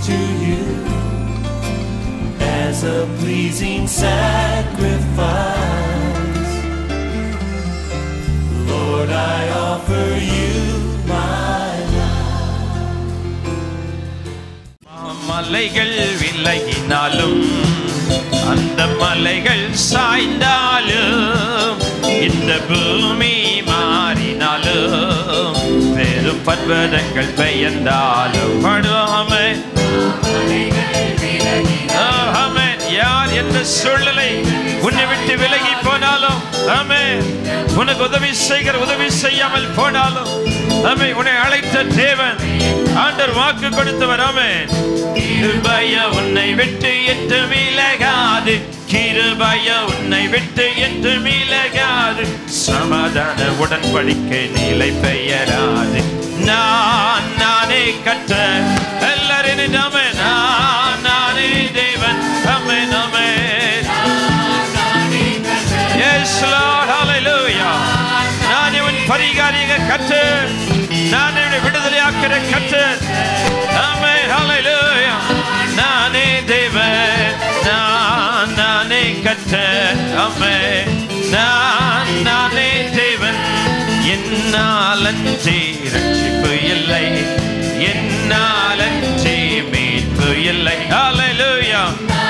to you as a pleasing sacrifice. Lord, I offer you my மலைகள் விலகினாலும் அந்த மலைகள் சாய்ந்தாலும் இந்த பூமி மாறினாலும் பெரும் பர்வதங்கள் பெயர்ந்தாலும் பாடுவோமே ஆமென். யார் எந்த சூழ்நிலை உன்னை விட்டு விலகி போனாலும் ஆமென் உனக்கு உதவி செய்கிற உதவி செய்யாமல் போனாலும் ஆமே உன்னை அழைத்த தேவன் ஆண்டர் வாக்கு கொடுத்தவர் ஆமென் கிருபைய உன்னை விட்டு எட்டு விலகாது கிருபைய உன்னை விட்டு எட்டு விலகாது சமாதான உடன்படிக்கை நிலை பெயராது நான் நானே கற்ற எல்லாரும் நாமே நான் நானே தேவன் அமே நாமே Yes, Lord, hallelujah. நான் இவன் பரிகாரிக கற்று நான் இவனை விடுதலையாக்கிற கற்று ஆமே hallelujah. நானே தேவன் நான் நானே கற்ற ஆமே நான் நானே தேவன் என்னாலன்றி ரட்சிப்பு இல்லை என்னாலன்றி மீட்பு இல்லை hallelujah.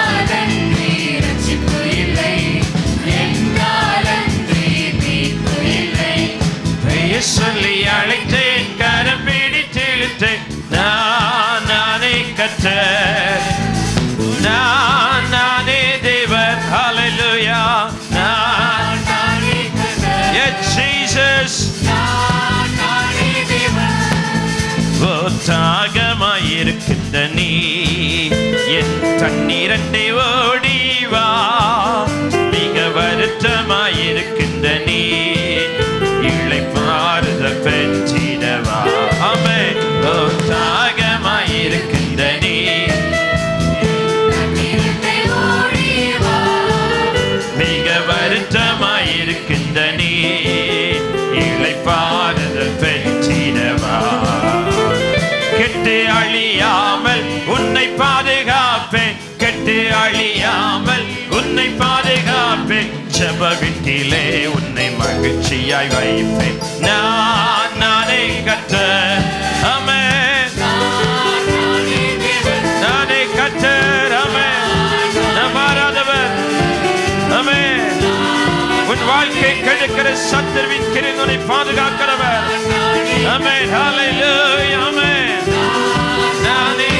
பெயர் சொல்லி அழைத்தேன் கரம் பிடித்து இழுத்தேன் நான் நானே கற்ற நான் நானே தேவன் ஹalleluya நான் Yes, Jesus ஓட்டாகமாயிருக்கின்ற நீ என் தண்ணீரண்டை ஓடி வா மிக வருத்தமாயிருக்கின்ற நீ இழை மாறுதல் பெற்றிடவா அமே ஓட்டாகமாயிருக்கின்ற நீ மிக வருத்தமாயிருக்கின்ற நீ இழைப்பாறுதல் பெற்றிடவா கெட்டு அழியாமல் உன்னை பாதுகாப்பேன் கெட்டு அழியாமல் உன்னை பாதுகாப்பேன் ஜப வீட்டிலே உன்னை மகிழ்ச்சியாய் வைப்பேன் நான் நானே கற்ற அமே நானே கற்றர் அமே நான் மாறாதவர் அமே உன் வாழ்க்கை கெடுக்கிற சத்துருவின் கிருங்கனை பாதுகாக்கிறவர் அமேன் ஹalleluya அமேன் நானே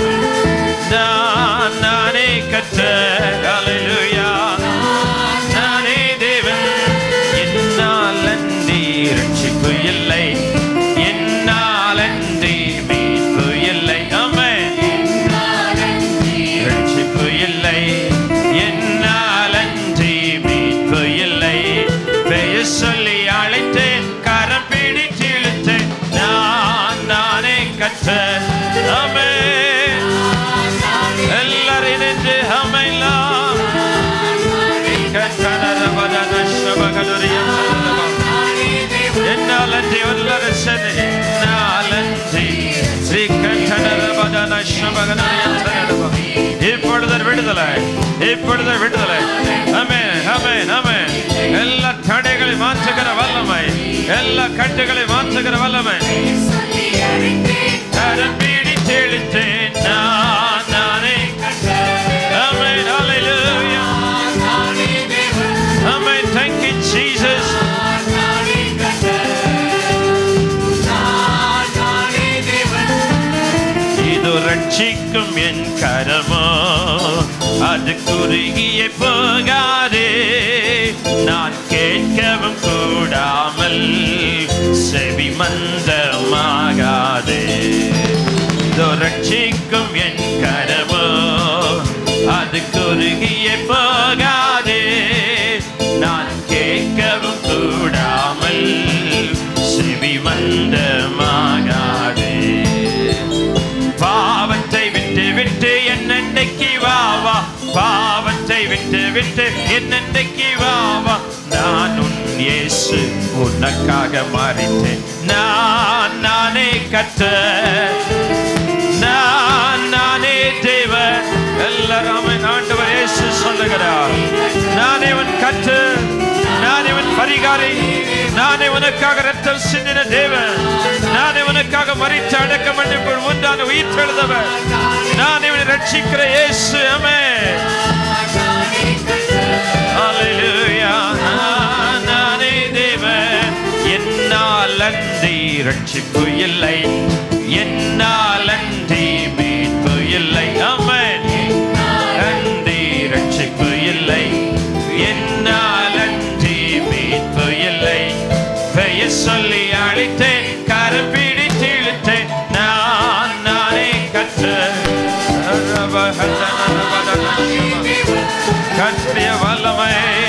நான் நானே கற்ற ஹalleluya நானே தேவன் என்னால் அன்றி ரட்சிப்பு இல்லை என்னால் அன்றி மீட்பு இல்லை அமேன் ரட்சிப்பு இல்லை என்னால் அன்றி மீட்பு இல்லை பெயர் சொல்லி அழைத்தேன் கரம் பிடித்து இழுத்தேன் நான் நானே கற்ற அமே எல்லாரும் இணைந்து அமைலாம் என்னால் அன்றி வல்லரசன் சனி நாலன்றி ஸ்ரீகண்டனரபதன ஸ்ரபகனயந்தனரப. இப்பொழுது விடுதலை இப்பொழுது விடுதலை அமேன் அமேன் அமேன் எல்லா தடைகளை மாற்றுகிற வல்லமை எல்லா கட்டுகளை மாற்றுகிற வல்லமை கரம் பிடித்து இழுத்தேன் நான் நானே அமேன் ஹalleluya அமேன் thank you jesus இது ரட்சிக்கும் என் கரமோ அது குறுகிய போகாதே நான் கேட்கவும் கூடாமல் செவி மந்தமாகாதே இது ரட்சிக்கும் என் கரமோ அது குறுகிய போகாதே நான் கேட்கவும் கூடாமல் செவி மந்தமாகாதே பாவத்தை விட்டு விட்டு என்னென்னைக்கு வா வா பாவத்தை விட்டு விட்டு என்னென்னைக்கு வா வா நான் உன் இயேசு உனக்காக மாறிட்டேன் நான் நானே கற்ற நான் நானே பரிகாரி நானே உனக்காக ரத்தம் சிந்தின தேவன் நானே உனக்காக மறித்து அடக்கம் பண்ணி உண்டான உயிர் தெழுதவன் நானே உன்னை ரட்சிக்கிற இயேசு அமே Hallelujah. நான் நானே தேவன் என்னால் அன்றி ரட்சிப்பு இல்லை என்னால் அன்றி மீட்பு இல்லை அமன் அன்றி ரட்சிப்பு இல்லை என்னால் அன்றி மீட்பு இல்லை பெயர் சொல்லி அழைத்தேன் கரம் பிடித்து இழுத்தேன் நான் நானே கற்ற கற்றிய வல்லமை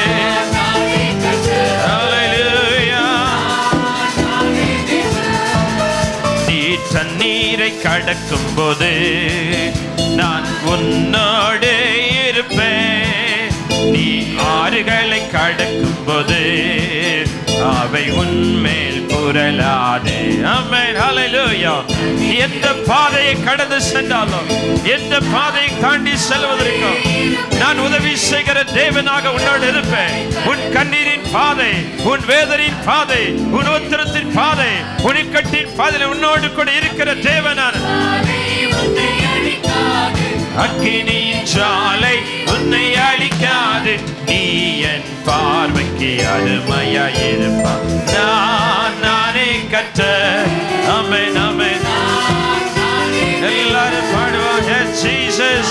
Hallelujah. நீ தண்ணீரை கடக்கும் போது நான் உன்னோடு இருப்பேன் நீ ஆறுகளை கடக்கும் போது அவை உன்மேல் புரளாது ஆமென் ஹalleluya எந்த பாதையை கடந்து சென்றாலும் எந்த பாதையை தாண்டி செல்வதற்கும் நான் உதவி செய்கிற தேவனாக உன்னோடு இருப்பேன் உன் கண்ணீரின் பாதை உன் வேதனின் பாதை உன் உத்தரத்தின் பாதை உன் இக்கட்டின் பாதையில் உன்னோடு கூட இருக்கிற தேவனான அக்கினியின் சாலை உன்னை அழிக்காது நீ என் பார்வைக்கு அருமையாயிருப்பான் நான் நானே கற்ற அமேன் அமேன் எல்லாரும் பாடுவாங்க ஜீசஸ்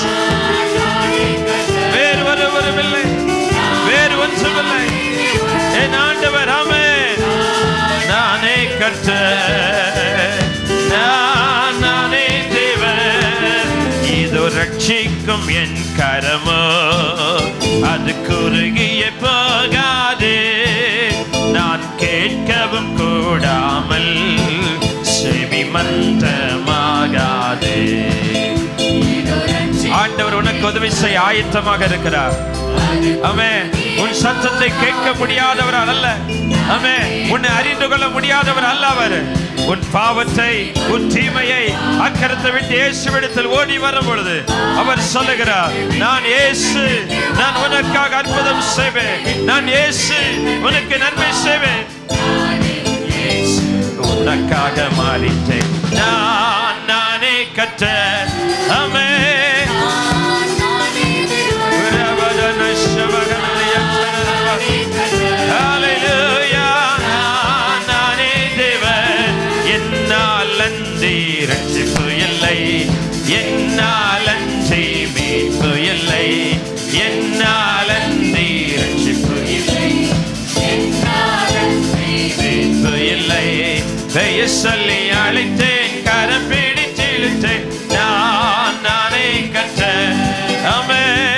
வேறு ஒருவரும் இல்லை வேறு ஒன்றுமில்லை என் ஆண்டவர் அமேன் நானே கற்ற நான் நானே தேவன் இது ரட்சிக்கும் என் கரமோ அது குறுகிய போகாது நான் கேட்கவும் கூடாமல் செவி மந்தமாகாது ஆண்டவர் உனக்கு உதவி செய்ய ஆயத்தமாக இருக்கிறார் அமே உன் சத்தத்தை கேட்க முடியாதவர் அல்ல அமே உன்னை அறிந்து கொள்ள முடியாதவர் அல்ல அவர் உன் பாவத்தை உன் தீமையை அக்கறத்தை விட்டு இயேசுவிடத்தில் ஓடி வரும் பொழுது அவர் சொல்லுகிறார் நான் இயேசு நான் உனக்காக அற்புதம் செய்வேன் நான் இயேசு உனக்கு நன்மை செய்வேன் உனக்காக மாறிட்டேன் நான் நானே கற்ற அமே Hallelujah. நான் நானே தேவன். என்னால் அன்றி ரட்சிப்பு இல்லை என்னால் அன்றி மீட்பு இல்லை என்னால் அன்றி ரட்சிப்பு இல்லை மீட்பு இல்லை பெயர் சொல்லி அழைத்தேன் கரம் பிடித்து இழுத்தேன் நான் நானே கற்ற அமே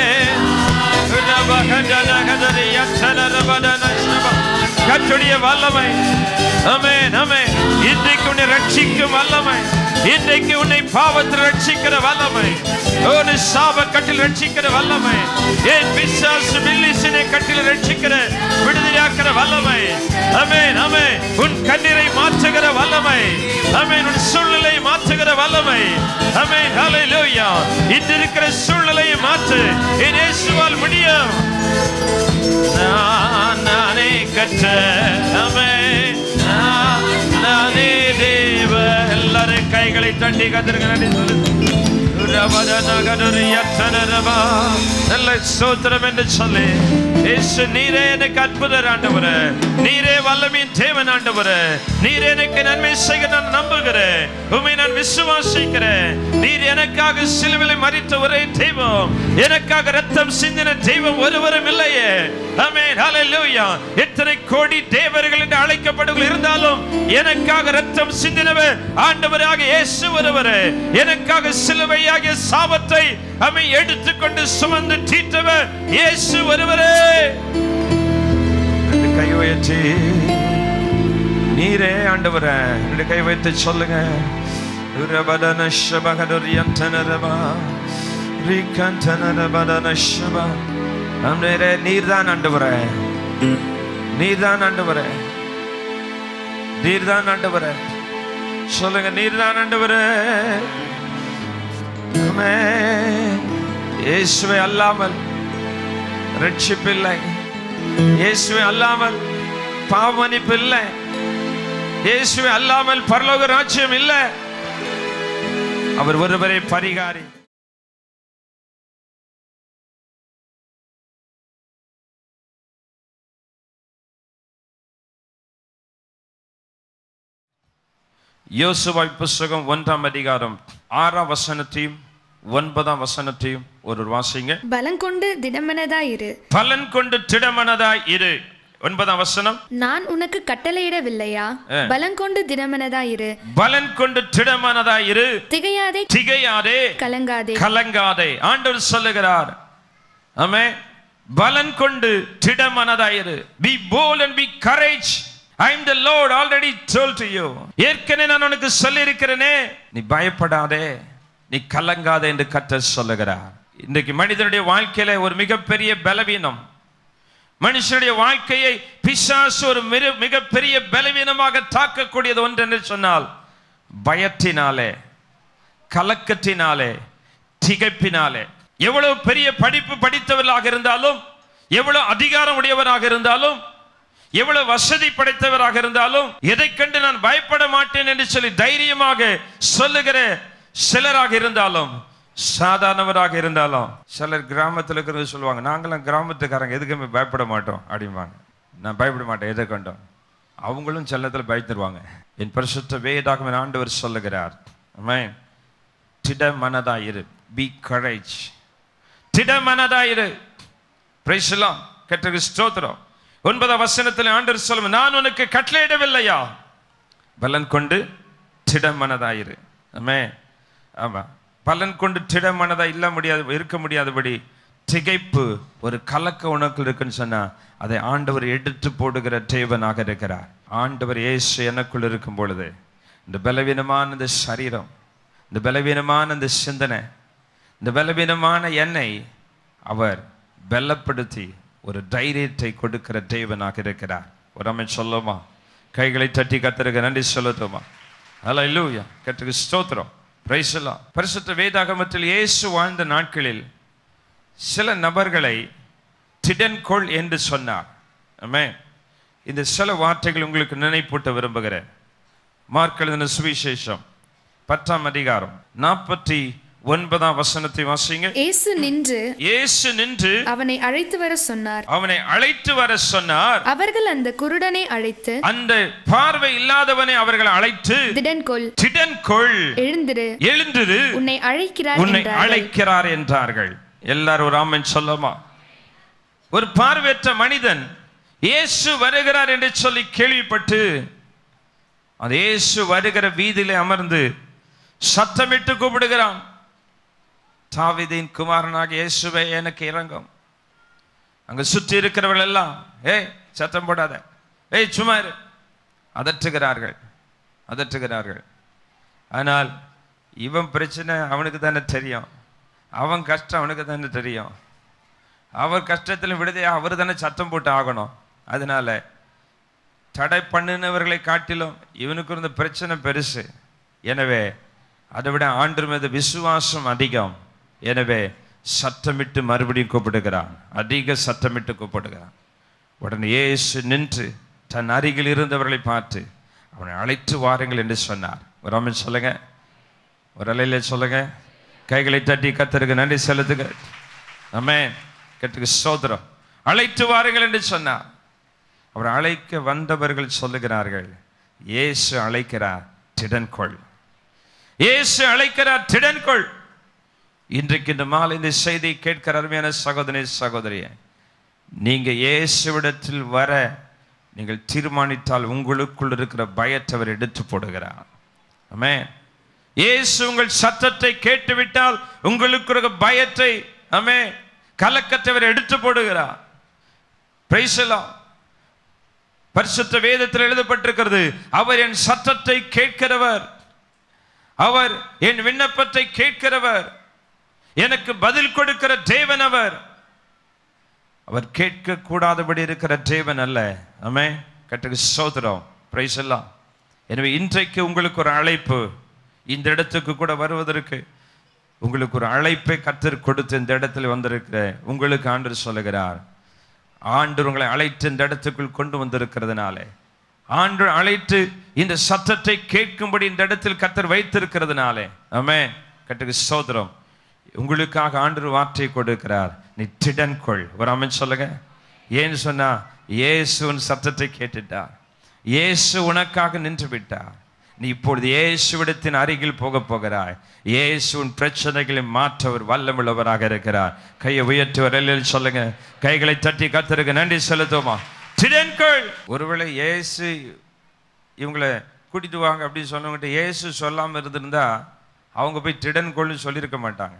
கற்றுடைய வல்லமை அமேன் அமேன் இன்றைக்கு உன்னை ரட்சிக்கும் வல்லமை இன்றைக்கு உன்னை பாவத்தில் ரட்சிக்கிற வல்லமை ஒரு சாப கட்டில் ரட்சிக்கிற வல்லமை என் விசுவாச மில்லிசினை கட்டில் ரட்சிக்கிற விடுதலையாக்கிற வல்லமை அமேன் அமேன் உன் கண்ணீரை மாற்றுகிற வல்லமை அமேன் உன் சூழ்நிலை மாற்றுகிற வல்லமை அமேன் ஹalleluya இன்று இருக்கிற சூழ்நிலையை மாற்று என் இயேசுவால் முடியும் நான் நானே கற்ற அமேன் நான் நானே தேவ எல்லாரும் கைகளை தட்டி கத்திருக்க நன்றி சொல்லு நல்ல ஸ்தோத்திரம் என்று சொல்லி இயேசு நீரே எனக்கு அற்புதர் ஆண்டவரே நீரே வல்லமையின் தேவன் ஆண்டவரே நீரே எனக்கு நன்மை செய்ய நான் நம்புகிறேன் உண்மை நான் விசுவாசிக்கிறேன் நீர் எனக்காக சிலுவிலை மறித்த ஒரே தெய்வம் எனக்காக ரத்தம் சிந்தின தெய்வம் ஒருவரும் இல்லையே ஆமென் ஹalleluya எத்தனை கோடி தேவர்கள் என்று அழைக்கப்படுகள் இருந்தாலும் எனக்காக ரத்தம் சிந்தினவர் ஆண்டவராக இயேசு ஒருவரே எனக்காக சிலுவையாகிய சாபத்தை அமை எடுத்துக்கொண்டு சுமந்து தீர்த்தவர் இயேசு ஒருவரே ரெண்டு கை உயர்த்தி நீரே ஆண்டவரே ரெண்டு கை வைத்து சொல்லுங்க ரபதன ஷபகதுரியந்தனரபா ரீகந்தனரபதன ஷபா அம்ரே நீர்தான் ஆண்டவரே நீர்தான் ஆண்டவரே நீர்தான் ஆண்டவரே சொல்லுங்க நீர்தான் ஆண்டவரே ஆமென். இயேசுவை அல்லாமல் ரட்சிப்பில்லை இயேசுவை அல்லாமல் பாவ மன்னிப்பு இல்லை இயேசுவை அல்லாமல் பரலோக ராஜ்யம் இல்லை அவர் ஒருவரே பரிகாரி யோசுவாய் புஸ்தகம் ஒன்றாம் அதிகாரம் ஆறாம் வசனத்தையும் ஒன்பதாம் வசனத்தையும் ஒரு வாசிங்க பலங்கொண்டு திடமனதாயிரு பலன் கொண்டு திடமனதாய் இரு ஒன்பதாம் வசனம் நான் உனக்கு கட்டளையிடவில்லையா ஆ. பலங்கொண்டு திடமனதாயிரு பலன் கொண்டு திடமனதாய் இரு திகையாதே திகையாதே கலங்காதே கலங்காதே ஆண்டவர் சொல்லுகிறார் ஆமே பலன் கொண்டு திடமனதாயிரு be bold and be courage I am the Lord already told to you ஏற்கனவே நான் உனக்கு சொல்லி இருக்கிறேனே நீ பயப்படாதே நீ கலங்காதே என்று கர்த்தர் சொல்லுகிறார் இன்றைக்கு மனிதனுடைய வாழ்க்கையில ஒரு மிகப்பெரிய பலவீனம் மனுஷனுடைய வாழ்க்கையை பிசாசு ஒரு மிக மிகப்பெரிய பலவீனமாக தாக்கக்கூடியது ஒன்று என்று சொன்னால் பயத்தினாலே கலக்கத்தினாலே திகைப்பினாலே எவ்வளவு பெரிய படிப்பு படித்தவர்களாக இருந்தாலும் எவ்வளவு அதிகாரம் உடையவராக இருந்தாலும் எவ்வளவு வசதி படைத்தவராக இருந்தாலும் எதை கண்டு நான் பயப்பட மாட்டேன் என்று சொல்லி தைரியமாக சொல்லுகிற சிலராக இருந்தாலும் சாதாரணவராக இருந்தாலும் சிலர் கிராமத்தில் இருக்கிறது சொல்லுவாங்க நாங்களாம் கிராமத்துக்காரங்க எதுக்குமே பயப்பட மாட்டோம் அப்படிம்பாங்க நான் பயப்பட மாட்டேன் எதை கண்டோம் அவங்களும் செல்லத்தில் பயந்துருவாங்க என் பரிசுத்த வேதாகம் என் ஆண்டவர் சொல்லுகிறார் ஆமென் திட மனதாயிரு பி கரேஜ் திட மனதாயிரு பிரைஸ்லாம் கெட்டகு ஸ்தோத்திரம் ஒன்பதாம் வசனத்தில் ஆண்டவர் சொல்லும் நான் உனக்கு கட்டளையிடவில்லையா பலன் கொண்டு திட மனதாயிரு ஆமே ஆமா பலன் கொண்டு திட மனதா இல்ல முடியாது இருக்க முடியாதபடி திகைப்பு ஒரு கலக்க உனக்குள் இருக்குன்னு சொன்னா அதை ஆண்டவர் எடுத்து போடுகிற தேவனாக இருக்கிறார் ஆண்டவர் இயேசு எனக்குள் இருக்கும் பொழுது இந்த பலவீனமான இந்த சரீரம் இந்த பலவீனமான இந்த சிந்தனை இந்த பலவீனமான எண்ணெய் அவர் பலப்படுத்தி ஒரு தைரியத்தை கொடுக்கிற தேவனாக இருக்கிறார் ஒரு அமை சொல்லுமா கைகளை தட்டி கத்திருக்க நன்றி சொல்லட்டுமா அல்ல இல்லையா கற்றுக்கு ஸ்தோத்திரம் பிரைசலாம் பரிசுத்த வேதாகமத்தில் இயேசு வாழ்ந்த நாட்களில் சில நபர்களை திடன்கொள் என்று சொன்னார் ஆமே இந்த சில வார்த்தைகள் உங்களுக்கு நினைப்பூட்ட விரும்புகிறேன் மார்க் எழுதின சுவிசேஷம் பத்தாம் அதிகாரம் நாற்பத்தி ஒன்பதாம் வசனத்தை வாசிங்க இயேசு நின்று இயேசு நின்று அவனை அழைத்து வர சொன்னார் அவனை அழைத்து வர சொன்னார் அவர்கள் அந்த குருடனை அழைத்து அந்த பார்வை இல்லாதவனை அவர்கள் அழைத்து திடன்கொள் திடன்கொள் எழுந்திரு எழுந்திரு உன்னை அழைக்கிறார் உன்னை என்றார்கள் அழைக்கிறார் என்றார்கள் எல்லாரும் ராமன் சொல்லமா ஒரு பார்வையற்ற மனிதன் இயேசு வருகிறார் என்று சொல்லி கேள்விப்பட்டு அந்த இயேசு வருகிற வீதியிலே அமர்ந்து சத்தமிட்டு கூப்பிடுகிறான் தாவீதின் குமாரனாக இயேசுவே எனக்கு இறங்கும் அங்க சுற்றி இருக்கிறவர்கள் எல்லாம் ஏய் சத்தம் போடாத ஏய் சும்மா இரு அதற்றுகிறார்கள் அதற்றுகிறார்கள் ஆனால் இவன் பிரச்சனை அவனுக்கு தானே தெரியும் அவன் கஷ்டம் அவனுக்கு தானே தெரியும் அவர் கஷ்டத்தில் விடுதலை அவர் தானே சத்தம் போட்டு ஆகணும் அதனால தடை பண்ணினவர்களை காட்டிலும் இவனுக்கு இருந்த பிரச்சனை பெருசு எனவே அதை விட ஆண்டு மீது விசுவாசம் அதிகம் எனவே சத்தமிட்டு மறுபடியும் கூப்பிடுகிறான் அதிக சத்தமிட்டு கூப்பிடுகிறான் உடனே இயேசு நின்று தன் அருகில் இருந்தவர்களை பார்த்து அவனை அழைத்து வாருங்கள் என்று சொன்னார் ஒரு அம்மன் சொல்லுங்க ஒரு அலையில சொல்லுங்க கைகளை தட்டி கத்தருக்கு நன்றி செலுத்துங்க அம்மே கத்துக்கு சோதரம் அழைத்து வாருங்கள் என்று சொன்னார் அவர் அழைக்க வந்தவர்கள் சொல்லுகிறார்கள் இயேசு அழைக்கிறார் திடன்கொள் இயேசு அழைக்கிறார் திடன்கொள் இன்றைக்கு இந்த மாலை இந்த செய்தி கேட்கிற அருமையான சகோதரி சகோதரியே நீங்க இயேசுவிடத்தில் வர நீங்கள் தீர்மானித்தால் உங்களுக்குள் இருக்கிற பயத்தை அவர் எடுத்து போடுகிறார் ஆமே இயேசு உங்கள் சத்தத்தை கேட்டுவிட்டால் உங்களுக்கு இருக்கிற பயத்தை ஆமே கலக்கத்தை அவர் எடுத்து போடுகிறார் பிரைசலாம் பரிசுத்த வேதத்தில் எழுதப்பட்டிருக்கிறது அவர் என் சத்தத்தை கேட்கிறவர் அவர் என் விண்ணப்பத்தை கேட்கிறவர் எனக்கு பதில் கொடுக்கிற தேவன் அவர் அவர் கேட்க கூடாதபடி இருக்கிற தேவன் அல்ல ஆமே கட்டுக்கு சோதரம் பிரைஸ் எல்லாம் எனவே இன்றைக்கு உங்களுக்கு ஒரு அழைப்பு இந்த இடத்துக்கு கூட வருவதற்கு உங்களுக்கு ஒரு அழைப்பை கத்தர் கொடுத்து இந்த இடத்துல வந்திருக்கிற உங்களுக்கு ஆண்டு சொல்லுகிறார் ஆண்டு உங்களை அழைத்து இந்த இடத்துக்குள் கொண்டு வந்திருக்கிறதுனாலே ஆண்டு அழைத்து இந்த சத்தத்தை கேட்கும்படி இந்த இடத்தில் கத்தர் வைத்திருக்கிறதுனாலே ஆமே கட்டுக்கு சோதரம் உங்களுக்காக ஆண்டு வார்த்தை கொடுக்கிறார் நீ திடன் கொள் ஒரு அமைச்சு சொல்லுங்க ஏன்னு சொன்னா இயேசுவின் சத்தத்தை கேட்டுட்டார் இயேசு உனக்காக நின்று விட்டார் நீ இப்பொழுது இயேசுவிடத்தின் அருகில் போக போகிறாய் இயேசுவின் பிரச்சனைகளை மாற்றவர் வல்லமுள்ளவராக இருக்கிறார் கையை உயர்த்துவர் எல்லாம் சொல்லுங்க கைகளை தட்டி கத்தருக்கு நன்றி செலுத்துவோமா திடன்கள் ஒருவேளை இயேசு இவங்களை கூட்டிட்டு வாங்க அப்படின்னு சொன்னவங்ககிட்ட இயேசு சொல்லாம இருந்திருந்தா அவங்க போய் திடன்கொள்னு சொல்லியிருக்க மாட்டாங்க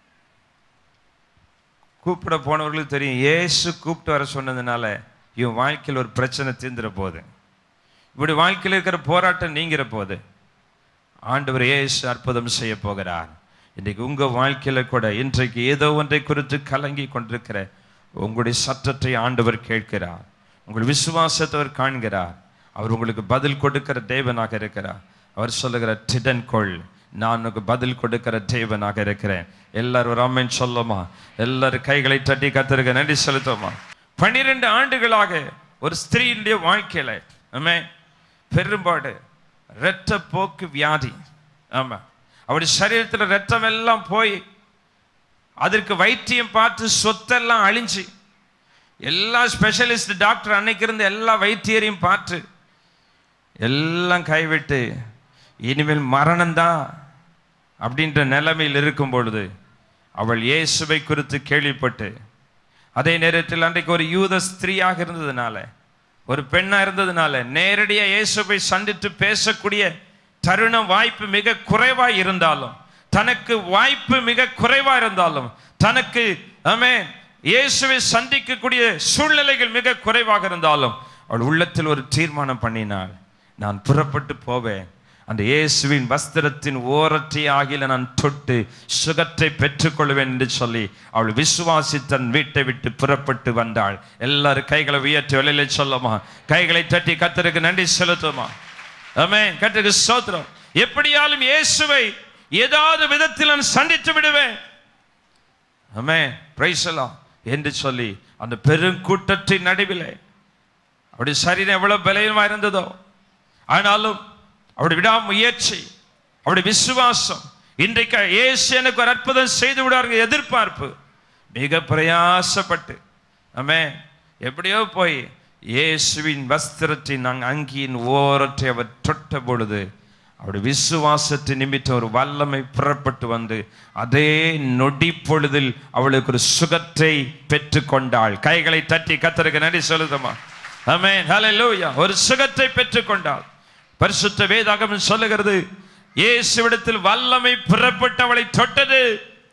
கூப்பிட போனவர்களுக்கு தெரியும் இயேசு கூப்பிட்டு வர சொன்னதுனால இவன் வாழ்க்கையில் ஒரு பிரச்சனை தீர்ந்துற போகுது இப்படி வாழ்க்கையில் இருக்கிற போராட்டம் நீங்கிற போது ஆண்டவர் இயேசு அற்புதம் செய்ய போகிறார் இன்றைக்கு உங்க வாழ்க்கையில கூட இன்றைக்கு ஏதோ ஒன்றை குறித்து கலங்கி கொண்டிருக்கிற உங்களுடைய சத்தத்தை ஆண்டவர் கேட்கிறார் உங்கள் விசுவாசத்தை அவர் காண்கிறார் அவர் உங்களுக்கு பதில் கொடுக்கிற தேவனாக இருக்கிறார் அவர் சொல்லுகிற திடன் கொள் நான் உனக்கு பதில் கொடுக்கிற தேவனாக இருக்கிறேன் எல்லாரும் ராமன் சொல்லுமா எல்லாரும் கைகளை தட்டி கத்திருக்க நன்றி செலுத்துமா பன்னிரெண்டு ஆண்டுகளாக ஒரு ஸ்திரீனுடைய வாழ்க்கையில ஆமே பெரும்பாடு இரத்த போக்கு வியாதி ஆமா அவருடைய சரீரத்துல ரத்தம் எல்லாம் போய் அதற்கு வைத்தியம் பார்த்து சொத்தெல்லாம் அழிஞ்சு எல்லா ஸ்பெஷலிஸ்ட் டாக்டர் அன்னைக்கு இருந்த எல்லா வைத்தியரையும் பார்த்து எல்லாம் கைவிட்டு இனிமேல் மரணம்தான் அப்படின்ற நிலைமையில் இருக்கும் பொழுது அவள் இயேசுவை குறித்து கேள்விப்பட்டு அதே நேரத்தில் அன்றைக்கு ஒரு யூத ஸ்திரீயாக இருந்ததுனால ஒரு பெண்ணா இருந்ததுனால நேரடியா இயேசுவை சந்தித்து பேசக்கூடிய தருணம் வாய்ப்பு மிக குறைவா இருந்தாலும் தனக்கு வாய்ப்பு மிக குறைவா இருந்தாலும் தனக்கு ஆமே இயேசுவை சந்திக்கக்கூடிய சூழ்நிலைகள் மிக குறைவாக இருந்தாலும் அவள் உள்ளத்தில் ஒரு தீர்மானம் பண்ணினாள் நான் புறப்பட்டு போவேன் அந்த இயேசுவின் வஸ்திரத்தின் ஓரத்தை ஆகில நான் தொட்டு சுகத்தை பெற்றுக்கொள்வேன் என்று சொல்லி அவள் விசுவாசி தன் வீட்டை விட்டு புறப்பட்டு வந்தாள் எல்லாரும் கைகளை உயர்த்தி வெளியில சொல்லமா கைகளை தட்டி கத்தருக்கு நன்றி செலுத்துமா ஆமே கத்தருக்கு சோத்திரம் எப்படியாலும் இயேசுவை ஏதாவது விதத்தில் நான் சந்தித்து விடுவேன் ஆமே பிரைசலாம் என்று சொல்லி அந்த பெருங்கூட்டத்தின் நடுவிலே அவருடைய சரீரம் எவ்வளவு பலயமா இருந்ததோ ஆனாலும் அவருடைய விடாமுயற்சி அவருடைய விசுவாசம் இன்றைக்கு இயேசு எனக்கு ஒரு அற்புதம் செய்து விடுவார்கள் எதிர்பார்ப்பு மிக பிரயாசப்பட்டு ஆமே எப்படியோ போய் இயேசுவின் வஸ்திரத்தின் அங் அங்கியின் ஓரத்தை அவர் தொட்ட பொழுது அவருடைய விசுவாசத்தின் நிமித்தம் ஒரு வல்லமை புறப்பட்டு வந்து அதே நொடி பொழுதில் அவளுக்கு ஒரு சுகத்தை பெற்றுக்கொண்டாள் கைகளை தட்டி கத்தருக்கு நன்றி சொல்லுதமா ஆமென் ஹalleluya ஒரு சுகத்தை பெற்றுக்கொண்டாள் பரிசுத்த வேதாகமம் சொல்லுகிறது இயேசுவிடத்தில் வல்லமை புறப்பட்டு அவளை தொட்டது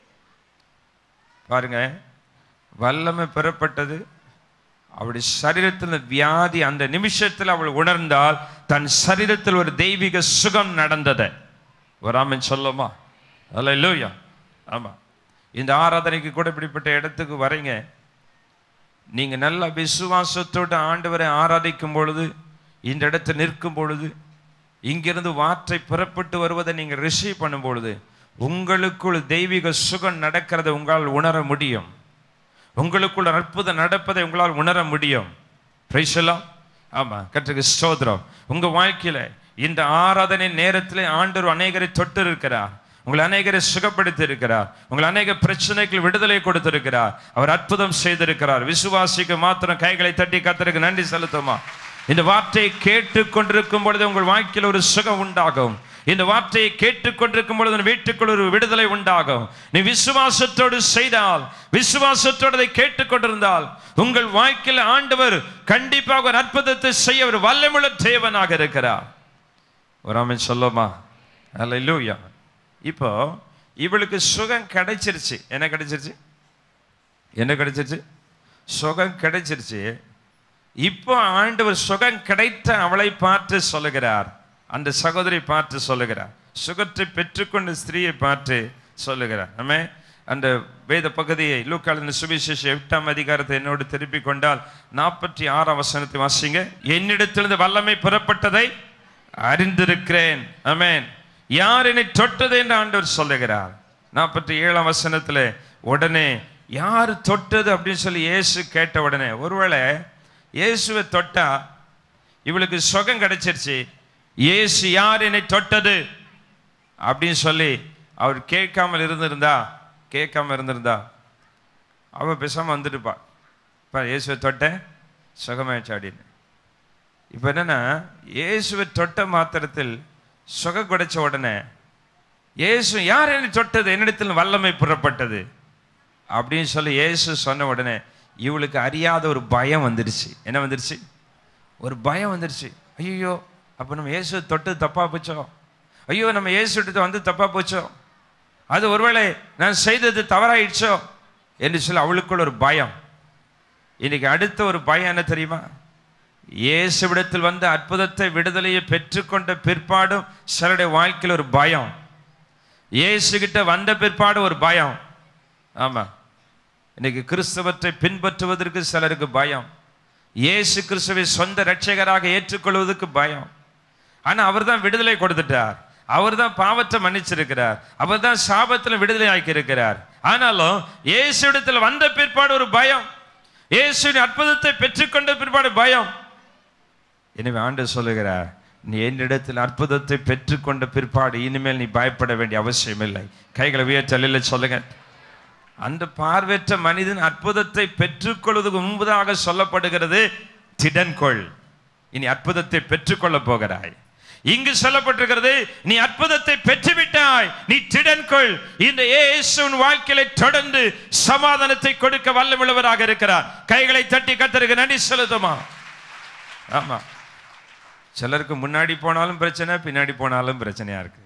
பாருங்க வல்லமை பெறப்பட்டது அவளுடைய சரீரத்தில் இந்த வியாதி அந்த நிமிஷத்தில் அவள் உணர்ந்தால் தன் சரீரத்தில் ஒரு தெய்வீக சுகம் நடந்தது வராமன் சொல்லுமா அல்ல இல்லையா ஆமா இந்த ஆராதனைக்கு கூட இப்படிப்பட்ட இடத்துக்கு வரீங்க நீங்க நல்ல விசுவாசத்தோடு ஆண்டவரை ஆராதிக்கும் பொழுது இந்த இடத்தில் நிற்கும் பொழுது இங்கிருந்து வார்த்தை புறப்பட்டு வருவதை நீங்க ரிசீவ் பண்ணும் பொழுது உங்களுக்குள் தெய்வீக சுகம் நடக்கிறதை உங்களால் உணர முடியும் உங்களுக்குள்ள அற்புதம் நடப்பதை உங்களால் உணர முடியும் பிரைசலாம் ஆமா கற்றுக்கு ஸ்தோத்திரம் உங்க வாழ்க்கையில இந்த ஆராதனை நேரத்தில் ஆண்டவர் அநேகரை தொட்டு இருக்கிறார் உங்களை அநேகரை சுகப்படுத்தி இருக்கிறார் உங்களை அநேக பிரச்சனைகள் விடுதலை கொடுத்திருக்கிறார் அவர் அற்புதம் செய்திருக்கிறார் விசுவாசிக்கு மாத்திரம் கைகளை தட்டி கத்தருக்கு நன்றி செலுத்துமா இந்த வார்த்தையை கேட்டுக் கொண்டிருக்கும் பொழுது உங்கள் வாழ்க்கையில் ஒரு சுகம் உண்டாகும் இந்த வார்த்தையை கேட்டுக்கொண்டிருக்கும் பொழுது உன் வீட்டுக்குள் ஒரு விடுதலை உண்டாகும் நீ விசுவாசத்தோடு செய்தால் விசுவாசத்தோடு அதை கேட்டுக்கொண்டிருந்தால் உங்கள் வாழ்க்கையில் ஆண்டவர் கண்டிப்பாக ஒரு அற்புதத்தை செய்ய ஒரு வல்லமுள்ள தேவனாக இருக்கிறார் ஒரு ஆமென் சொல்லுமா அல்ல இப்போ இவளுக்கு சுகம் கிடைச்சிருச்சு என்ன கிடைச்சிருச்சு என்ன கிடைச்சிருச்சு சுகம் கிடைச்சிருச்சு இப்போ ஆண்டவர் சுகம் கிடைத்த அவளை பார்த்து சொல்லுகிறார் அந்த சகோதரி பார்த்து சொல்லுகிறார் சுகத்தை பெற்றுக்கொண்ட ஸ்திரீயை பார்த்து சொல்லுகிறார் ஆமே அந்த வேத பகுதியை லூக்காளின் சுவிசேஷ எட்டாம் அதிகாரத்தை என்னோடு திருப்பி கொண்டால் நாற்பத்தி ஆறாம் வசனத்தை வாசிங்க என்னிடத்திலிருந்து வல்லமை புறப்பட்டதை அறிந்திருக்கிறேன் ஆமென் யார் என்னை தொட்டது என்று ஆண்டவர் சொல்லுகிறார் நாற்பத்தி ஏழாம் வசனத்தில் உடனே யார் தொட்டது அப்படின்னு சொல்லி இயேசு கேட்ட உடனே ஒருவேளை இயேசுவை தொட்டா இவளுக்கு சுகம் கிடைச்சிருச்சு இயேசு யார் என்னை தொட்டது அப்படின்னு சொல்லி அவர் கேட்காமல் இருந்திருந்தா கேட்காம இருந்திருந்தா அவ பேசாம வந்துட்டுப்பா இப்போ இயேசுவை தொட்டேன் சுகமாயிடுச்சு அப்படின்னு இப்போ என்னன்னா இயேசுவை தொட்ட மாத்திரத்தில் சுகம் கிடைச்ச உடனே இயேசு யார் என்னை தொட்டது என்னிடத்தில் வல்லமை புறப்பட்டது அப்படின்னு சொல்லி இயேசு சொன்ன உடனே இவளுக்கு அறியாத ஒரு பயம் வந்துடுச்சு என்ன வந்துடுச்சு ஒரு பயம் வந்துடுச்சு ஐயோ அப்போ நம்ம இயேசு தொட்டு தப்பா போச்சோ ஐயோ நம்ம இயேசு விட்டு வந்து தப்பா போச்சோ அது ஒருவேளை நான் செய்தது தவறாயிடுச்சோ என்று சொல்லி அவளுக்குள்ள ஒரு பயம் இன்னைக்கு அடுத்த ஒரு பயம் என்ன தெரியுமா இயேசுவிடத்தில் வந்த அற்புதத்தை விடுதலையை பெற்றுக்கொண்ட பிற்பாடும் சிலருடைய வாழ்க்கையில் ஒரு பயம் இயேசுகிட்ட வந்த பிற்பாடு ஒரு பயம் ஆமா இன்னைக்கு கிறிஸ்தவத்தை பின்பற்றுவதற்கு சிலருக்கு பயம் இயேசு கிறிஸ்துவை சொந்த இரட்சகராக ஏற்றுக்கொள்வதற்கு பயம் ஆனா அவர் தான் விடுதலை கொடுத்துட்டார் அவர் தான் பாவத்தை மன்னிச்சிருக்கிறார் அவர் தான் சாபத்தில் விடுதலை ஆக்கி இருக்கிறார் ஆனாலும் இயேசுவிடத்தில் வந்த பிற்பாடு ஒரு பயம் இயேசுவின் அற்புதத்தை பெற்றுக்கொண்ட பிற்பாடு பயம் எனவே ஆண்டு சொல்லுகிறார் நீ என்னிடத்தில் அற்புதத்தை பெற்றுக்கொண்ட பிற்பாடு இனிமேல் நீ பயப்பட வேண்டிய அவசியம் இல்லை கைகளை உயர்த்தலில் சொல்லுங்க அந்த பார்வையற்ற மனிதன் அற்புதத்தை பெற்றுக்கொள்வதற்கு முன்பதாக சொல்லப்படுகிறது திடன்கொள் இனி அற்புதத்தை பெற்றுக்கொள்ள போகிறாய் இங்கு சொல்லப்பட்டிருக்கிறது நீ அற்புதத்தை பெற்றுவிட்டாய் நீ திடன்கொள் இந்த இயேசுவின் வாழ்க்கையில தொடர்ந்து சமாதானத்தை கொடுக்க வல்லமுள்ளவராக இருக்கிறார் கைகளை தட்டி கத்தருக்கு நன்றி செலுத்துமா ஆமா சிலருக்கு முன்னாடி போனாலும் பிரச்சனை பின்னாடி போனாலும் பிரச்சனையா இருக்கு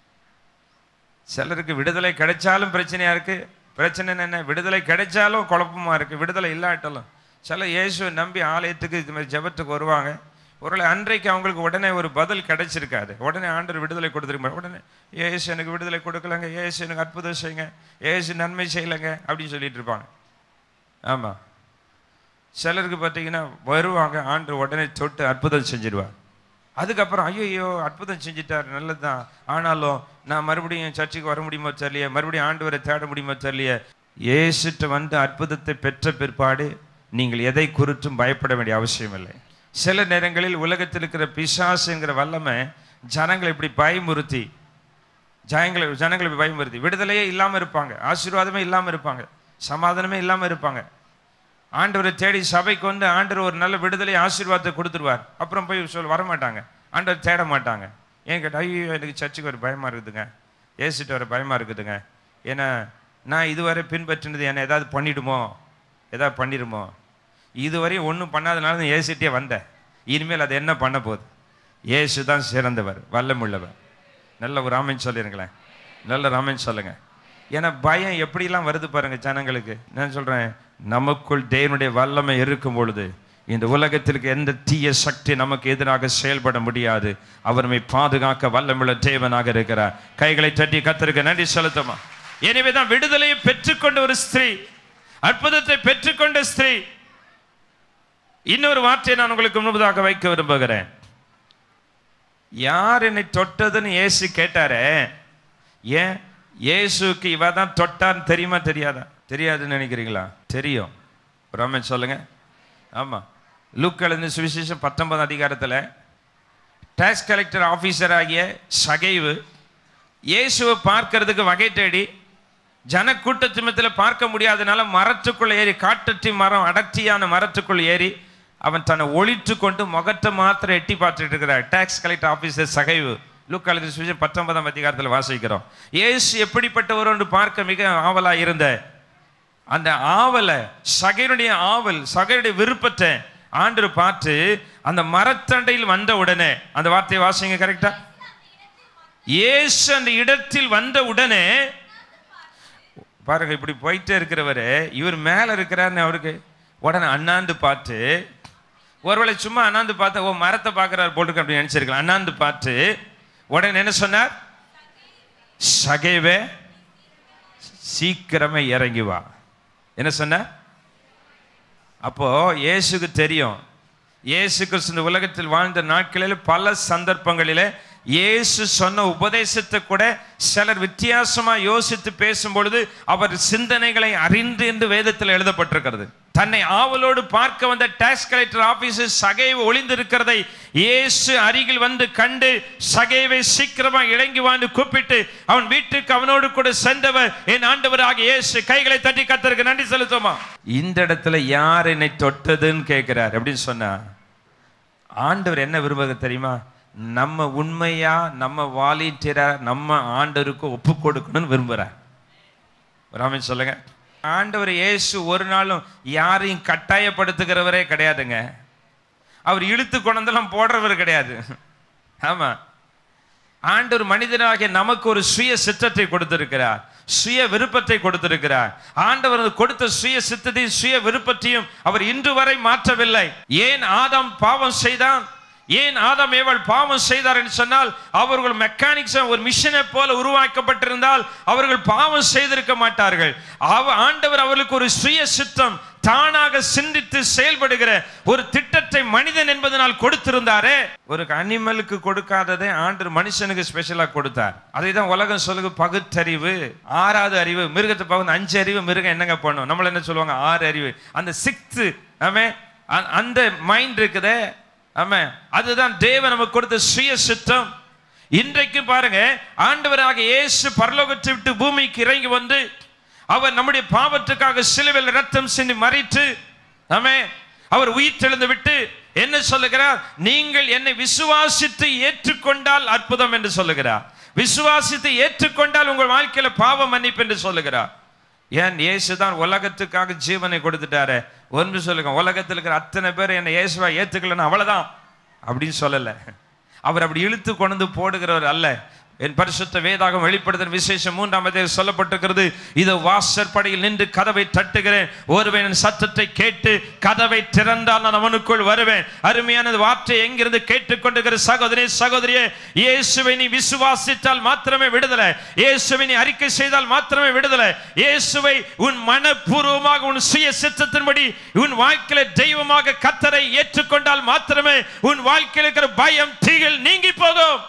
சிலருக்கு விடுதலை கிடைச்சாலும் பிரச்சனையா இருக்கு பிரச்சனை என்ன விடுதலை கிடைச்சாலும் குழப்பமா இருக்கு விடுதலை இல்லாட்டாலும் சில இயேசுவை நம்பி ஆலயத்துக்கு இது மாதிரி ஜெபத்துக்கு வருவாங்க ஒருவேளை அன்றைக்கு அவங்களுக்கு உடனே ஒரு பதில் கிடைச்சிருக்காது உடனே ஆண்டவர் விடுதலை கொடுத்துருக்க உடனே ஏசு எனக்கு விடுதலை கொடுக்கலங்க ஏசு எனக்கு அற்புதம் செய்யுங்க ஏசு நன்மை செய்யலைங்க அப்படின்னு சொல்லிட்டு இருப்பாங்க ஆமா சிலருக்கு பார்த்தீங்கன்னா வருவாங்க ஆண்டு உடனே தொட்டு அற்புதம் செஞ்சிருவார் அதுக்கப்புறம் ஐயோ அற்புதம் செஞ்சிட்டார் நல்லதுதான் ஆனாலும் நான் மறுபடியும் சர்ச்சுக்கு வர முடியுமோ தெரியலையே மறுபடியும் ஆண்டவரை தேட முடியுமோ தெரியலையே ஏசுட்டு வந்து அற்புதத்தை பெற்ற பிற்பாடு நீங்கள் எதை குறித்தும் பயப்பட வேண்டிய அவசியம் இல்லை சில நேரங்களில் உலகத்தில் இருக்கிற பிசாசுங்கிற வல்லமை ஜனங்களை இப்படி பயமுறுத்தி ஜனங்களை ஜனங்களை இப்படி பயமுறுத்தி விடுதலையே இல்லாமல் இருப்பாங்க ஆசீர்வாதமே இல்லாமல் இருப்பாங்க சமாதானமே இல்லாமல் இருப்பாங்க ஆண்டவரை தேடி சபைக்கு வந்து ஆண்டவர் ஒரு நல்ல விடுதலை ஆசீர்வாதத்தை கொடுத்துருவார் அப்புறம் போய் சொல்ல வரமாட்டாங்க ஆண்டவர் தேட மாட்டாங்க ஏன் கேட்டால் ஐயோ எனக்கு சர்ச்சுக்கு ஒரு பயமாக இருக்குதுங்க ஏசிட்டு வர பயமாக இருக்குதுங்க ஏன்னா நான் இதுவரை பின்பற்றினது என்னை ஏதாவது பண்ணிடுமோ ஏதாவது பண்ணிடுமோ இதுவரையும் ஒன்றும் பண்ணாதனால தான் ஏசிட்டே வந்தேன் இனிமேல் அது என்ன பண்ண போகுது ஏசு தான் சிறந்தவர் வல்லமுள்ளவர் நல்ல ஒரு ராமன் சொல்லிருங்களேன் நல்ல ராமன் சொல்லுங்க ஏன்னா பயம் எப்படிலாம் வருது பாருங்க ஜனங்களுக்கு நான் சொல்றேன் நமக்குள் தேவனுடைய வல்லமை இருக்கும் பொழுது இந்த உலகத்திற்கு எந்த தீய சக்தி நமக்கு எதிராக செயல்பட முடியாது அவர் நம்மை பாதுகாக்க வல்லமுள்ள தேவனாக இருக்கிறார் கைகளை தட்டி கத்தருக்கு நன்றி செலுத்துமா எனவே தான் விடுதலையை பெற்றுக்கொண்ட ஒரு ஸ்திரீ அற்புதத்தை பெற்றுக்கொண்ட ஸ்திரீ இன்னொரு வார்த்தையை நான் உங்களுக்கு முன்பதாக வைக்க விரும்புகிறேன் யார் என்னை தொட்டதுன்னு இயேசு கேட்டாரே ஏன் இயேசுக்கு இவ தான் தொட்டான்னு தெரியுமா தெரியாதா தெரியாதுன்னு நினைக்கிறீங்களா தெரியும் ராமன் சொல்லுங்க ஆமா லூக்கெழுந்து சுவிசேஷம் பத்தொன்பது அதிகாரத்தில் டேக்ஸ் கலெக்டர் ஆஃபீஸர் ஆகிய சகைவு இயேசுவை பார்க்கறதுக்கு வகை தேடி ஜனக்கூட்டத்து மத்தியில் பார்க்க முடியாதனால மரத்துக்குள்ள ஏறி காட்டட்டி மரம் அடர்த்தியான மரத்துக்குள் ஏறி அவன் தன்னை ஒளித்து கொண்டு முகத்தை மாத்திரம் எட்டி பார்த்துட்டு இருக்கிறார் டேக்ஸ் கலெக்டர் ஆஃபீஸர் சகைவு லூக்காலஜி சுவிசேஷம் பத்தொன்பதாம் அதிகாரத்தில் வாசிக்கிறோம் இயேசு எப்படிப்பட்டவர் என்று பார்க்க மிக ஆவலா இருந்த அந்த ஆவலை சகையுடைய ஆவல் சகையுடைய விருப்பத்தை ஆண்டு பார்த்து அந்த மரத்தண்டையில் வந்த உடனே அந்த வார்த்தையை வாசிங்க கரெக்டா இயேசு அந்த இடத்தில் வந்த உடனே பாருங்க இப்படி போயிட்டே இருக்கிறவரு இவர் மேல இருக்கிறாருன்னு அவருக்கு உடனே அண்ணாந்து பார்த்து ஒருவேளை சும்மா அண்ணாந்து பார்த்து ஓ மரத்தை பார்க்கறாரு போட்டுருக்கு அப்படின்னு நினைச்சிருக்கலாம் அண்ணாந்து பார்த்து உடனே என்ன சொன்னார் சகைவே சீக்கிரமே இறங்கி வா என்ன சொன்ன அப்போ இயேசுக்கு தெரியும் இயேசு கிறிஸ்து இந்த உலகத்தில் வாழ்ந்த நாட்களில் பல சந்தர்ப்பங்களிலே இயேசு சொன்ன உபதேசத்தை கூட சிலர் வித்தியாசமா யோசித்து பேசும் பொழுது அவர் சிந்தனைகளை அறிந்து என்று வேதத்தில் எழுதப்பட்டிருக்கிறது தன்னை ஆவலோடு பார்க்க வந்த டாக்ஸ் கலெக்டர் ஆபீஸர் சகைவு ஒளிந்திருக்கிறதை இயேசு அருகில் வந்து கண்டு சகைவை சீக்கிரமா இறங்கி வான்னு கூப்பிட்டு அவன் வீட்டுக்கு அவனோடு கூட சென்றவர் என் ஆண்டவராக இயேசு கைகளை தட்டி கத்தருக்கு நன்றி செலுத்துமா இந்த இடத்துல யார் என்னை தொட்டதுன்னு கேட்கிறார் அப்படின்னு சொன்னா ஆண்டவர் என்ன விரும்புகிறது தெரியுமா நம்ம உண்மையா நம்ம வாலிட்டியரா நம்ம ஆண்டவருக்கு ஒப்பு கொடுக்கணும்னு விரும்புகிறார் ராமன் சொல்லுங்க ஆண்டவர் இயேசு ஒரு நாளும் யாரையும் கட்டாயப்படுத்துகிறவரே கிடையாதுங்க அவர் இழுத்து கொண்டதெல்லாம் போடுறவர் கிடையாது ஆமா ஆண்டவர் மனிதனாகிய நமக்கு ஒரு சுய சித்தத்தை கொடுத்திருக்கிறார் சுய விருப்பத்தை கொடுத்திருக்கிறார் ஆண்டவர் அந்த கொடுத்த சுய சித்தத்தையும் சுய விருப்பத்தையும் அவர் இன்று வரை மாற்றவில்லை ஏன் ஆதாம் பாவம் செய்தான் ஏன் ஆதாம் ஏவள் பாவம் செய்தார் என்று சொன்னால் அவர்கள் மெக்கானிக்ஸ் ஒரு மிஷினை போல உருவாக்கப்பட்டிருந்தால் அவர்கள் பாவம் செய்திருக்க மாட்டார்கள் அவ ஆண்டவர் அவர்களுக்கு ஒரு சுய சித்தம் தானாக சிந்தித்து செயல்படுகிற ஒரு திட்டத்தை மனிதன் என்பதனால் கொடுத்திருந்தாரே ஒரு அனிமலுக்கு கொடுக்காததை ஆண்டு மனுஷனுக்கு ஸ்பெஷலா கொடுத்தார் அதை தான் உலகம் சொல்லுங்க பகுத்தறிவு ஆறாவது அறிவு மிருகத்தை பகுந்து அஞ்சு அறிவு மிருகம் என்னங்க பண்ணும் நம்மள என்ன சொல்லுவாங்க ஆறு அறிவு அந்த சிக்ஸ்த்து ஆமே அ- அந்த மைண்ட் இருக்குதே ஆமே அதுதான் தேவன் நமக்கு கொடுத்த சுய சித்தம் இன்றைக்கு பாருங்க ஆண்டவராக இயேசு பரலோகத்தை விட்டு பூமிக்கு இறங்கி வந்து அவர் நம்முடைய பாவத்துக்காக சிலுவையில் ரத்தம் சிந்தி மறித்து ஆமே அவர் உயிர் தெழுந்து விட்டு என்ன சொல்லுகிறார் நீங்கள் என்னை விசுவாசித்து ஏற்றுக்கொண்டால் அற்புதம் என்று சொல்லுகிறார் விசுவாசித்து ஏற்றுக்கொண்டால் உங்கள் வாழ்க்கையில பாவ மன்னிப்பு என்று சொல்லுகிறார் ஏன் இயேசு தான் உலகத்துக்காக ஜீவனை கொடுத்துட்டாரு ஒன்று சொல்லுங்க உலகத்தில் இருக்கிற அத்தனை பேர் என்னை இயேசுவா ஏத்துக்கலன்னு அவ்வளவுதான் அப்படின்னு சொல்லல அவர் அப்படி இழுத்து கொண்டு வந்து போடுகிறவர் அல்ல என் பரிசுத்த வேதாகம் வெளிப்படுத்தும் விசேஷம் மூன்றாம் அதிகாரம் சொல்லப்பட்டிருக்கிறது இது வாசற்படியில் நின்று கதவை தட்டுகிறேன் ஒருவன் என் சத்தத்தை கேட்டு கதவை திறந்தால் நான் அவனுக்குள் வருவேன் அருமையான வார்த்தை எங்கிருந்து கேட்டுக்கொண்டிருக்கிற சகோதரி சகோதரியே இயேசுவை நீ விசுவாசித்தால் மாத்திரமே விடுதலை இயேசுவை நீ அறிக்கை செய்தால் மாத்திரமே விடுதலை இயேசுவை உன் மனப்பூர்வமாக உன் சுய சித்தத்தின்படி உன் வாழ்க்கையில தெய்வமாக கத்தரை ஏற்றுக்கொண்டால் மாத்திரமே உன் வாழ்க்கையில் இருக்கிற பயம் தீகள் நீங்கி போகும்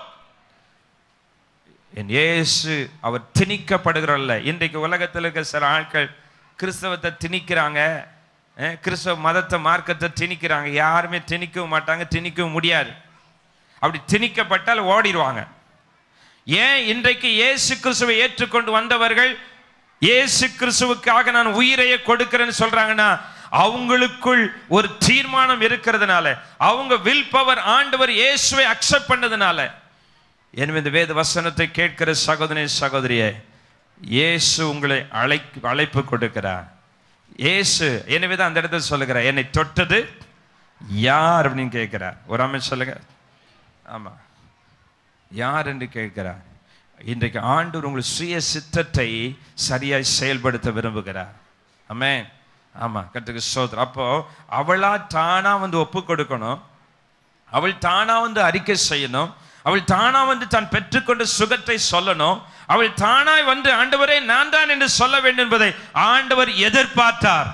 என் இயேசு அவர் திணிக்கப்படுகிறல்ல இன்றைக்கு உலகத்தில் இருக்க சில ஆட்கள் கிறிஸ்தவத்தை திணிக்கிறாங்க அஹ், கிறிஸ்தவ மதத்தை மார்க்கத்தை திணிக்கிறாங்க யாருமே திணிக்கவும் மாட்டாங்க திணிக்கவும் முடியாது அப்படி திணிக்கப்பட்டால் ஓடிடுவாங்க ஏன் இன்றைக்கு இயேசு கிறிஸ்துவை ஏற்றுக்கொண்டு வந்தவர்கள் இயேசு கிறிஸ்துவுக்காக நான் உயிரையே கொடுக்கிறேன்னு சொல்றாங்கன்னா அவங்களுக்குள் ஒரு தீர்மானம் இருக்கிறதுனால அவங்க வில் பவர் ஆண்டவர் இயேசுவை அக்செப்ட் பண்ணதுனால எனவே இந்த வேத வசனத்தை கேட்கிற சகோதரி சகோதரியே இயேசு உங்களை அழை அழைப்பு கொடுக்கிறார் இயேசு எனவே தான் அந்த இடத்துல சொல்லுகிறார் என்னை தொட்டது யார் அப்படின்னு கேட்கிறார் ஒரு அமைச்சர் சொல்லுங்க ஆமா யார் என்று கேட்கிறார் இன்றைக்கு ஆண்டவர் உங்கள் சுய சித்தத்தை சரியாய் செயல்படுத்த விரும்புகிறார் ஆமே ஆமா கற்றுக்கு சோதர் அப்போ அவளா தானா வந்து ஒப்பு கொடுக்கணும் அவள் தானா வந்து அறிக்கை செய்யணும் அவள் தானா வந்து தான் பெற்றுக்கொண்ட சுகத்தை சொல்லணும் அவள் தானாய் வந்து ஆண்டவரே நான் தான் என்று சொல்ல வேண்டும் என்பதை ஆண்டவர் எதிர்பார்த்தார்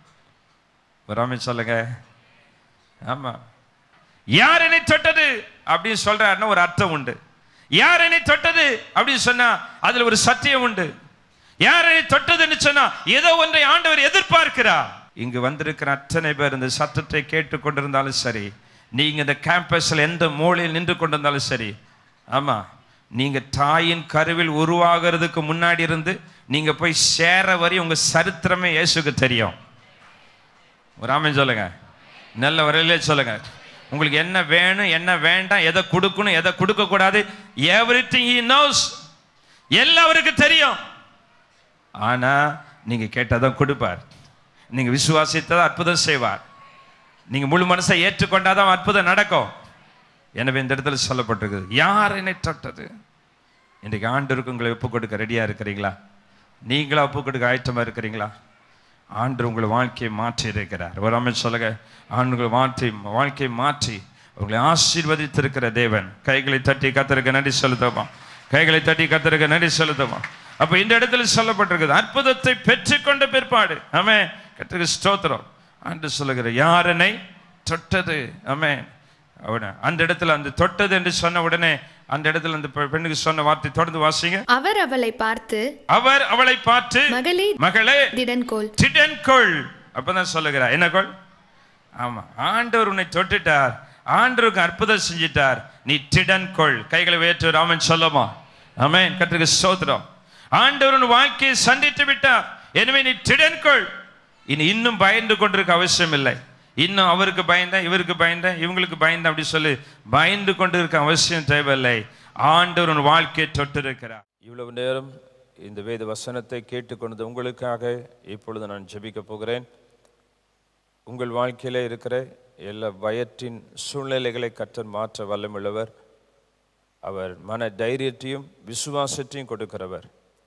வராம சொல்லுங்க ஆமா யார் என்னை தொட்டது அப்படின்னு சொல்றாருன்னா ஒரு அர்த்தம் உண்டு யார் என்னை தொட்டது அப்படின்னு சொன்னா அதுல ஒரு சத்தியம் உண்டு யார் என்னை தொட்டதுன்னு சொன்னா ஏதோ ஒன்றை ஆண்டவர் எதிர்பார்க்கிறார் இங்கு வந்திருக்கிற அத்தனை பேர் இந்த சத்தத்தை கேட்டுக் கொண்டிருந்தாலும் சரி நீங்க இந்த கேம்பஸ்ல எந்த மூலையில் நின்று கொண்டிருந்தாலும் சரி ஆமா நீங்க தாயின் கருவில் உருவாகிறதுக்கு முன்னாடி இருந்து நீங்க போய் சேர வரை உங்க சரித்திரமே இயேசுக்கு தெரியும் ஒரு ஆமென் சொல்லுங்க நல்ல வரையிலே சொல்லுங்க உங்களுக்கு என்ன வேணும் என்ன வேண்டாம் எதை கொடுக்கணும் எதை கொடுக்க கூடாது எவ்ரி திங் ஹி நோஸ் எல்லாருக்கு தெரியும் ஆனா நீங்க கேட்டாதான் கொடுப்பார் நீங்க விசுவாசித்ததான் அற்புதம் செய்வார் நீங்க முழு மனசை ஏற்றுக்கொண்டாதான் அற்புதம் நடக்கும் எனவே இந்த இடத்துல சொல்லப்பட்டிருக்குது யார் என்னை தொட்டது இன்றைக்கு ஆண்டருக்கு உங்களை ஒப்பு கொடுக்க ரெடியா இருக்கிறீங்களா நீங்களா ஒப்பு கொடுக்க ஆயத்தமா இருக்கிறீங்களா ஆண்டு உங்களை வாழ்க்கையை மாற்றி இருக்கிறார் ஒரு அமைச்சர் சொல்லுங்க ஆண்டுகளை மாற்றி வாழ்க்கையை மாற்றி உங்களை ஆசீர்வதித்திருக்கிற தேவன் கைகளை தட்டி கத்திருக்க நன்றி செலுத்தமா கைகளை தட்டி கத்திருக்க நன்றி செலுத்தமா அப்ப இந்த இடத்துல சொல்லப்பட்டிருக்குது அற்புதத்தை பெற்றுக்கொண்ட பிற்பாடு ஆமே கத்திரிக்க ஸ்தோத்திரம் ஆண்டு சொல்லுகிற யாரனை தொட்டது ஆமே அவன அந்த இடத்துல அந்த தொட்டது என்று சொன்ன உடனே அந்த இடத்துல அந்த பெ- பெண்ணுக்கு சொன்ன வார்த்தை தொடர்ந்து வாசிங்க அவர் அவளை பார்த்து அவர் அவளை பார்த்து மகளே மகளே திடன்கோல் திடன்கொள் அப்பதான் சொல்லுகிறார் என்ன கொள் ஆமா ஆண்டவர் உன்னை தொட்டுட்டார் ஆண்டவருக்கு அற்புதம் செஞ்சிட்டார் நீ திடன்கொள் கைகளை உயர்த்து ராமன் சொல்லுமா ஆமென் கற்றுக்கு ஸ்தோத்திரம் ஆண்டவர் உன் வாழ்க்கையை சந்தித்து விட்டார் எனவே நீ திடன்கொள் இனி இன்னும் பயந்து கொண்டிருக்க அவசியம் இல்லை இன்னும் அவருக்கு பயந்தேன் இவருக்கு பயந்தேன் இவங்களுக்கு பயந்தேன் அப்படி சொல்லி பயந்து கொண்டு இருக்க அவசியம் தேவையில்லை ஆண்டவர் உன் வாழ்க்கையை தொட்டிருக்கிறார் இவ்வளவு நேரம் இந்த வேத வசனத்தை கேட்டுக்கொண்டது உங்களுக்காக இப்பொழுது நான் ஜெபிக்க போகிறேன் உங்கள் வாழ்க்கையில இருக்கிற எல்லா பயத்தின் சூழ்நிலைகளை கற்றர் மாற்ற வல்லமுள்ளவர் அவர் மன தைரியத்தையும் விசுவாசத்தையும் கொடுக்கிறவர்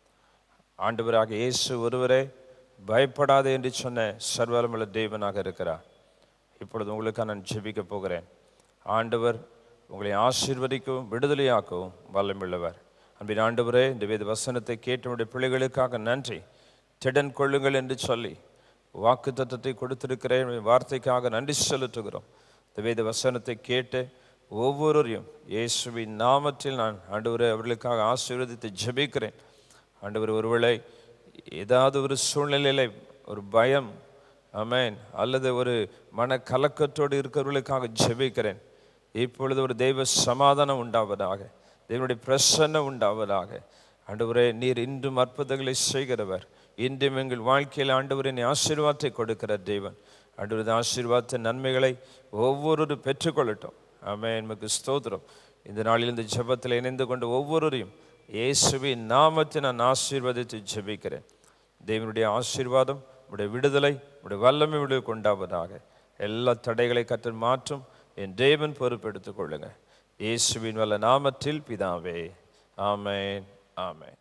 ஆண்டவராக இயேசு ஒருவரே பயப்படாதே என்று சொன்ன சர்வலமுள்ள தேவனாக இருக்கிறார் இப்பொழுது உங்களுக்காக நான் ஜெபிக்க போகிறேன் ஆண்டவர் உங்களை ஆசீர்வதிக்கவும் விடுதலையாக்கவும் வல்லமுள்ளவர் அன்பின் ஆண்டவரே இந்த வேத வசனத்தை கேட்டவுடைய பிள்ளைகளுக்காக நன்றி திடன் கொள்ளுங்கள் என்று சொல்லி வாக்கு தத்தத்தை கொடுத்திருக்கிறேன் உம்முடைய வார்த்தைக்காக நன்றி செலுத்துகிறோம் இந்த வேத வசனத்தை கேட்டு ஒவ்வொருவரையும் இயேசுவின் நாமத்தில் நான் ஆண்டவரே அவர்களுக்காக ஆசீர்வதித்து ஜெபிக்கிறேன் ஆண்டவர் ஒருவேளை ஏதாவது ஒரு சூழ்நிலையில ஒரு பயம் ஆமென் அல்லது ஒரு மன கலக்கத்தோடு இருக்கிறவர்களுக்காக ஜெபிக்கிறேன் இப்பொழுது ஒரு தெய்வ சமாதானம் உண்டாவதாக தேவனுடைய பிரசன்னம் உண்டாவதாக ஆண்டவரே நீர் இன்றும் அற்புதங்களை செய்கிறவர் இன்றும் எங்கள் வாழ்க்கையில் ஆண்டவரே நீ ஆசீர்வாதத்தை கொடுக்கிற தேவன் ஆண்டவரது ஆசீர்வாதத்தின் நன்மைகளை ஒவ்வொரு பெற்றுக்கொள்ளட்டும் ஆமென் எமக்கு ஸ்தோத்திரம் இந்த நாளில் இந்த ஜெபத்தில் இணைந்து கொண்டு ஒவ்வொருவரையும் இயேசுவின் நாமத்தை நான் ஆசீர்வதித்து ஜெபிக்கிறேன் தேவனுடைய ஆசீர்வாதம் உடைய விடுதலை உடைய வல்லமை உடைய கொண்டாவதாக எல்லா தடைகளை கற்று மாற்றும் என் தேவன் பொறுப்பெடுத்துக் கொள்ளுங்க இயேசுவின் வல்ல நாமத்தில் பிதாவே ஆமென் ஆமென்